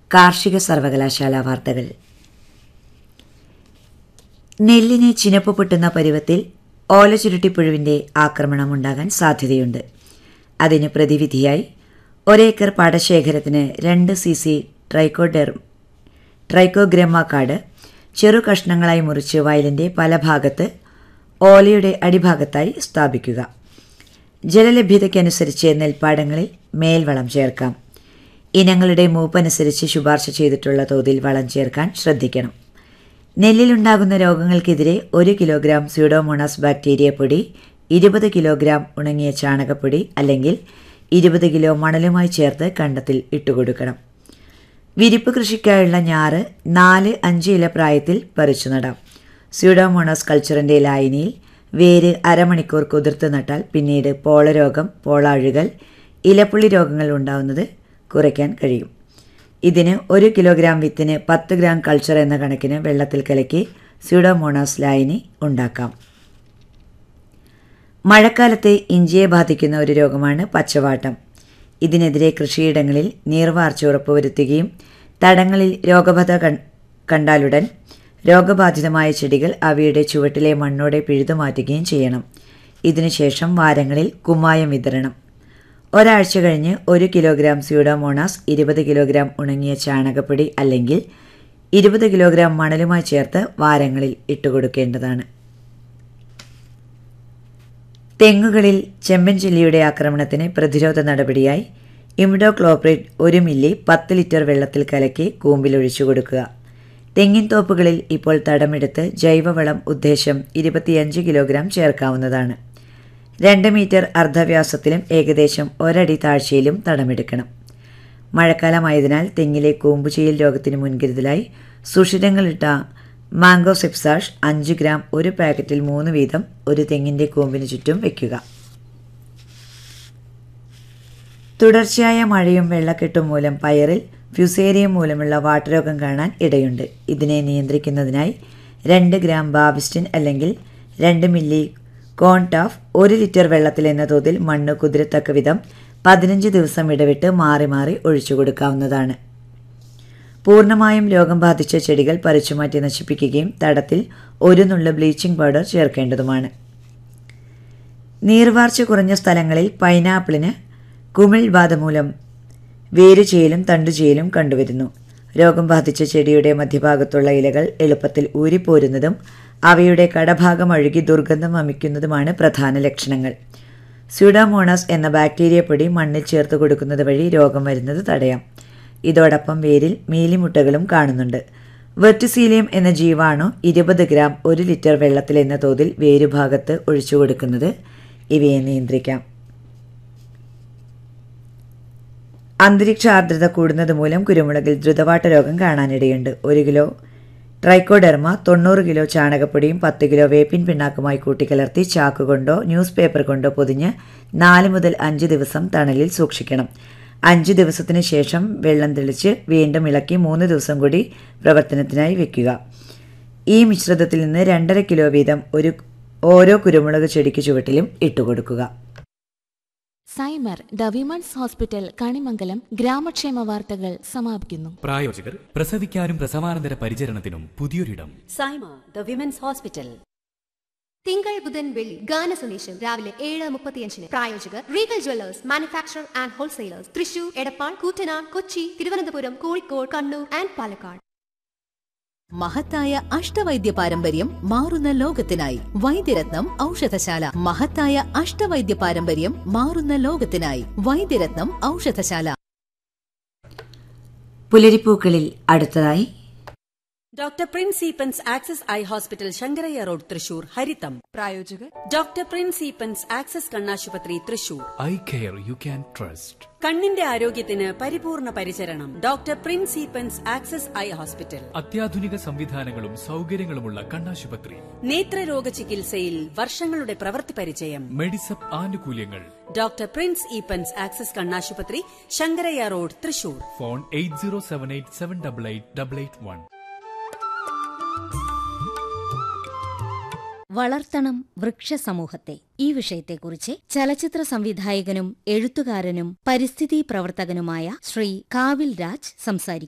കാർഷിക സർവകലാശാല വാർത്തകൾ നെല്ലിന് ചിനപ്പ് പൊട്ടുന്ന പരുവത്തിൽ ഓലചുരുട്ടിപ്പുഴുവിന്റെ ആക്രമണം ഉണ്ടാകാൻ സാധ്യതയുണ്ട് അതിന് പ്രതിവിധിയായി ഒരേക്കർ പാടശേഖരത്തിന് രണ്ട് സി സി ട്രൈക്കോഡെർ ട്രൈക്കോഗ്രമ്മ കാർഡ് ചെറു കഷ്ണങ്ങളായി മുറിച്ച് വയലിന്റെ പല ഭാഗത്ത് ഓലയുടെ അടിഭാഗത്തായി സ്ഥാപിക്കുക ജലലഭ്യതയ്ക്കനുസരിച്ച് നെൽപ്പാടങ്ങളിൽ മേൽവളം ചേർക്കാം ഇനങ്ങളുടെ മൂപ്പനുസരിച്ച് ശുപാർശ ചെയ്തിട്ടുള്ള തോതിൽ വളം ചേർക്കാൻ ശ്രദ്ധിക്കണം നെല്ലിലുണ്ടാകുന്ന രോഗങ്ങൾക്കെതിരെ ഒരു കിലോഗ്രാം സ്യൂഡോമോണാസ് ബാക്ടീരിയ പൊടി ഇരുപത് കിലോഗ്രാം ഉണങ്ങിയ ചാണകപ്പൊടി അല്ലെങ്കിൽ ഇരുപത് കിലോ മണലുമായി ചേർത്ത് കണ്ടത്തിൽ ഇട്ടുകൊടുക്കണം വിരിപ്പ് കൃഷിക്കായുള്ള ഞാറ് നാല് അഞ്ച് ഇല പ്രായത്തിൽ പറിച്ചു നടാം സ്യൂഡോമോണോസ് കൾച്ചറിൻ്റെ ലായനിയിൽ വേര് അരമണിക്കൂർ കുതിർത്ത് നട്ടാൽ പിന്നീട് പോളരോഗം പോളാഴുകൽ ഇലപ്പുള്ളി രോഗങ്ങൾ ഉണ്ടാവുന്നത് കുറയ്ക്കാൻ കഴിയും ഇതിന് ഒരു കിലോഗ്രാം വിത്തിന് പത്ത് ഗ്രാം കൾച്ചർ എന്ന കണക്കിന് വെള്ളത്തിൽ കലക്കി സ്യൂഡോമോണോസ് ലായനി ഉണ്ടാക്കാം മഴക്കാലത്തെ ഇഞ്ചിയെ ബാധിക്കുന്ന ഒരു രോഗമാണ് പച്ചവാട്ടം ഇതിനെതിരെ കൃഷിയിടങ്ങളിൽ നീർവാർച്ച ഉറപ്പുവരുത്തുകയും തടങ്ങളിൽ രോഗബാധ കണ്ടാലുടൻ രോഗബാധിതമായ ചെടികൾ അവയുടെ ചുവട്ടിലെ മണ്ണോടെ പിഴുതുമാറ്റുകയും ചെയ്യണം ഇതിനുശേഷം വാരങ്ങളിൽ കുമ്മായം വിതരണം ഒരാഴ്ച കഴിഞ്ഞ് ഒരു കിലോഗ്രാം സ്യൂഡോമോണാസ് ഇരുപത് കിലോഗ്രാം ഉണങ്ങിയ ചാണകപ്പൊടി അല്ലെങ്കിൽ ഇരുപത് കിലോഗ്രാം മണലുമായി ചേർത്ത് വാരങ്ങളിൽ ഇട്ടുകൊടുക്കേണ്ടതാണ് തെങ്ങുകളിൽ ചെമ്പൻ ചില്ലിയുടെ ആക്രമണത്തിന് പ്രതിരോധ നടപടിയായി ഇമിഡോക്ലോപ്രിഡ് ഒരു മില്ലി പത്ത് ലിറ്റർ വെള്ളത്തിൽ കലക്കി കൂമ്പിലൊഴിച്ചു കൊടുക്കുക തെങ്ങിൻ തോപ്പുകളിൽ ഇപ്പോൾ തടമെടുത്ത് ജൈവവളം ഉദ്ദേശം ഇരുപത്തിയഞ്ച് കിലോഗ്രാം ചേർക്കാവുന്നതാണ് രണ്ട് മീറ്റർ അർദ്ധവ്യാസത്തിലും ഏകദേശം ഒരടി താഴ്ചയിലും തടമെടുക്കണം മഴക്കാലമായതിനാൽ തെങ്ങിലെ കൂമ്പുചെയ്യൽ രോഗത്തിന് മുൻകരുതലായി സുഷിരങ്ങളിട്ട മാംഗോ സെപ്സാഷ് അഞ്ച് ഗ്രാം ഒരു പാക്കറ്റിൽ മൂന്ന് വീതം ഒരു തെങ്ങിൻ്റെ കൂമ്പിന് ചുറ്റും വയ്ക്കുക തുടർച്ചയായ മഴയും വെള്ളക്കെട്ടും മൂലം പയറിൽ ഫ്യൂസേരിയം മൂലമുള്ള വാട്ടരോഗം കാണാൻ ഇടയുണ്ട് ഇതിനെ നിയന്ത്രിക്കുന്നതിനായി രണ്ട് ഗ്രാം ബാബിസ്റ്റിൻ അല്ലെങ്കിൽ രണ്ട് മില്ലി കോൺടാഫ് ഒരു ലിറ്റർ വെള്ളത്തിൽ എന്ന തോതിൽ മണ്ണ് കുതിരത്തക്ക വിധം പതിനഞ്ച് ദിവസം ഇടവിട്ട് മാറി മാറി ഒഴിച്ചു കൊടുക്കാവുന്നതാണ് പൂർണ്ണമായും രോഗം ബാധിച്ച ചെടികൾ പറിച്ചുമാറ്റി നശിപ്പിക്കുകയും തടത്തിൽ ഒരു നുള്ള ബ്ലീച്ചിംഗ് പൗഡർ ചേർക്കേണ്ടതുമാണ് നീർവാർച്ച കുറഞ്ഞ സ്ഥലങ്ങളിൽ പൈനാപ്പിളിന് കുമിൾ ബാധ മൂലം വേരുചെയ്യലും തണ്ടുചെയ്യലും കണ്ടുവരുന്നു രോഗം ബാധിച്ച ചെടിയുടെ മധ്യഭാഗത്തുള്ള ഇലകൾ എളുപ്പത്തിൽ ഊരിപ്പോരുന്നതും അവയുടെ കടഭാഗം അഴുകി ദുർഗന്ധം വമിക്കുന്നതുമാണ് പ്രധാന ലക്ഷണങ്ങൾ സ്യൂഡോമോണസ് എന്ന ബാക്ടീരിയ പൊടി മണ്ണിൽ ചേർത്ത് കൊടുക്കുന്നത് വഴി രോഗം വരുന്നത് തടയാം ഇതോടൊപ്പം വേരിൽ മീലിമുട്ടകളും കാണുന്നുണ്ട് വെർട്ടിസീലിയം എന്ന ജീവാണു ഇരുപത് ഗ്രാം ഒരു ലിറ്റർ വെള്ളത്തിൽ എന്ന തോതിൽ വേരുഭാഗത്ത് ഒഴിച്ചു കൊടുക്കുന്നത് ഇവയെ നിയന്ത്രിക്കാം അന്തരീക്ഷ ആർദ്രത കൂടുന്നത് മൂലം കുരുമുളകിൽ ദ്രുതവാട്ട രോഗം കാണാനിടയുണ്ട് ഒരു കിലോ ട്രൈക്കോഡെർമ തൊണ്ണൂറ് കിലോ ചാണകപ്പൊടിയും പത്ത് കിലോ വേപ്പിൻ പിണ്ണാക്കുമായി കൂട്ടിക്കലർത്തി ചാക്ക് കൊണ്ടോ ന്യൂസ് പേപ്പർ കൊണ്ടോ പൊതിഞ്ഞ് നാല് മുതൽ അഞ്ച് ദിവസം തണലിൽ സൂക്ഷിക്കണം അഞ്ച് ദിവസത്തിന് ശേഷം വെള്ളം തെളിച്ച് വീണ്ടും ഇളക്കി മൂന്ന് ദിവസം കൂടി പ്രവർത്തനത്തിനായി വെക്കുക ഈ മിശ്രിതത്തിൽ നിന്ന് രണ്ടര കിലോ വീതം ഒരു ഓരോ കുരുമുളക് ചെടിക്ക് ചുവട്ടിലും ഇട്ടുകൊടുക്കുക സൈമർ ദ വിമൺസ് ഹോസ്പിറ്റൽ കണിമംഗലം ഗ്രാമക്ഷേമ വാർത്തകൾ സമാപിക്കുന്നു പ്രായോജകർ പ്രസവിക്കാനും പ്രസവാനന്തര പരിചരണത്തിനും പുതിയൊരിടം സൈമ ദ വിമൻസ് ഹോസ്പിറ്റൽ തിങ്കൾ ബുധൻ വെള്ളി ഗാന സന്ദേശം രാവിലെ ഏഴ് മുപ്പത്തിയഞ്ചിന് പ്രായോജകർ Regal jewellers manufacture and wholesalers Thrissur Edappal Koottanad Kochi Thiruvananthapuram Kozhikode Kannur and Palakkad മഹത്തായ അഷ്ടവൈദ്യ പാരമ്പര്യം മാറുന്ന ലോകത്തിനായി വൈദ്യരത്നം ഔഷധശാല മഹത്തായ അഷ്ടവൈദ്യ പാരമ്പര്യം മാറുന്ന ലോകത്തിനായി വൈദ്യരത്നം ഔഷധശാല പുലരിപ്പൂക്കളിൽ അടുത്തതായി doctor Prince Eappen's Access eye hospital Sankarayya road Thrissur ഹരിതം പ്രായോജകർ ഡോക്ടർ പ്രിൻസ് ഈപ്പൻസ് ആക്സസ് കണ്ണാശുപത്രി Thrissur eye care you can trust കണ്ണിന്റെ ആരോഗ്യത്തിന് പരിപൂർണ പരിചരണം doctor Prince Eappen's Access eye hospital അത്യാധുനിക സംവിധാനങ്ങളും സൗകര്യങ്ങളുമുള്ള കണ്ണാശുപത്രി നേത്രരോഗ ചികിത്സയിൽ വർഷങ്ങളുടെ പ്രവൃത്തി പരിചയം മെഡിസപ്പ് ആനുകൂല്യങ്ങൾ ഡോക്ടർ പ്രിൻസ് ഈപ്പൻസ് ആക്സസ് കണ്ണാശുപത്രി Sankarayya road Thrissur phone eight zero seven eight seven double eight double eight one വളർത്തണം വൃക്ഷസമൂഹത്തെ ഈ വിഷയത്തെക്കുറിച്ച് ചലച്ചിത്ര സംവിധായകനും എഴുത്തുകാരനും പരിസ്ഥിതി പ്രവർത്തകനുമായ ശ്രീ കാവിൽ രാജ് സംസാരിക്കും